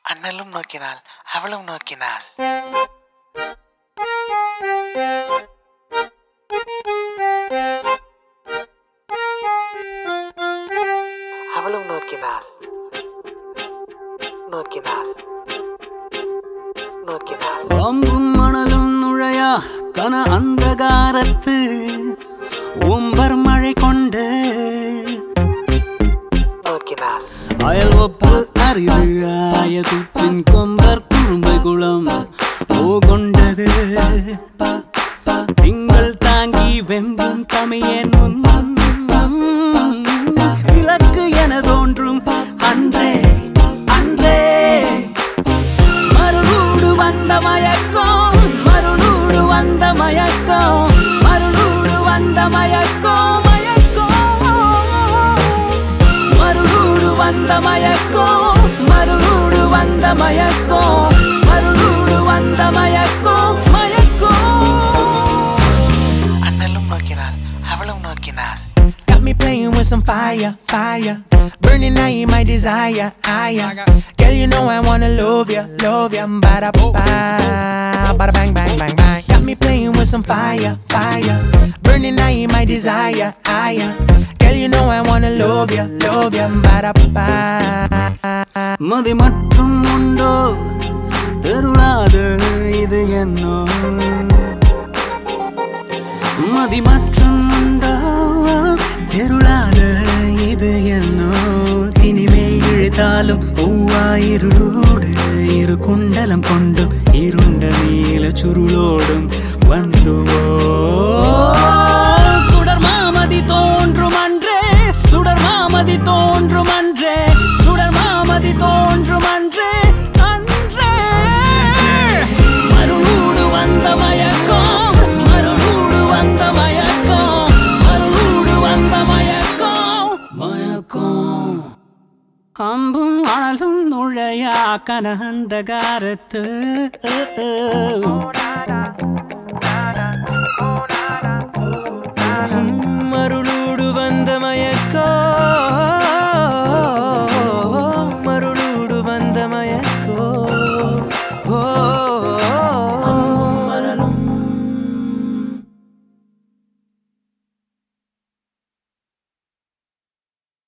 அண்ணலும் நோக்கினாள் அவளும் நோக்கினாள் அவளும் நோக்கினாள் நோக்கினாள் நோக்கினாள் அம்பும் மணலும் நுழையா கன அந்தகாரத்து உம்பர் மழை கொண்டு நோக்கினாள் அயல் ஒப்பு அறிவு ஆயது பின் கொம்பர் குறும்பை குளம் ஓ கொண்டது திங்கள் தாங்கி வெம்பும் தமியன் முன் விளக்கு என தோன்றும் அன்றே அன்றே மறுநூடு வந்த மயக்கம் மறுநூடு வந்த மயக்கம் மறுநூடு வந்த மயக்கம் மயக்கம் மறுநூடு வந்த மயக்கம் மறுநூடு வந்த மயக்கம் மறுநூடு வந்த மயக்கம் மயக்கம் அண்ணலும் நோக்கினாள் அவளும் நோக்கினாள் Got me playing with some fire, fire. Burning now you my desire, aya. Girl, you know I wanna love ya, love ya. Bada ba, bada bang, bang, bang, bang. Got me playing with some fire, fire. Burning now you my desire, aya. Girl, you know I wanna love ya, love ya. Bada ba. மதி மற்றும் உண்டோ தெருளாது இது என்னோ மதி மற்றும் உண்டோ தெருளாது இது என்னோ இனிமே இழுத்தாலும் ஒவ்வாயிருளோடு இரு குண்டலம் கொண்டும் இருண்ட நீல சுருளோடும் வந்துவோ சுடர் மாமதி தோன்றும் அன்றே சுடர் மாமதி தோன்றும் அன்றே சுடர் மாமதி தோன்றும் அன்றே அன்றே மறுநூடு வந்த மயக்கம் மறுநூடு வந்த மயக்கம் மறுநூடு வந்த மயக்கம் மயக்கம் அம்பும் ஆளும் நுழையா கனந்த காரத்து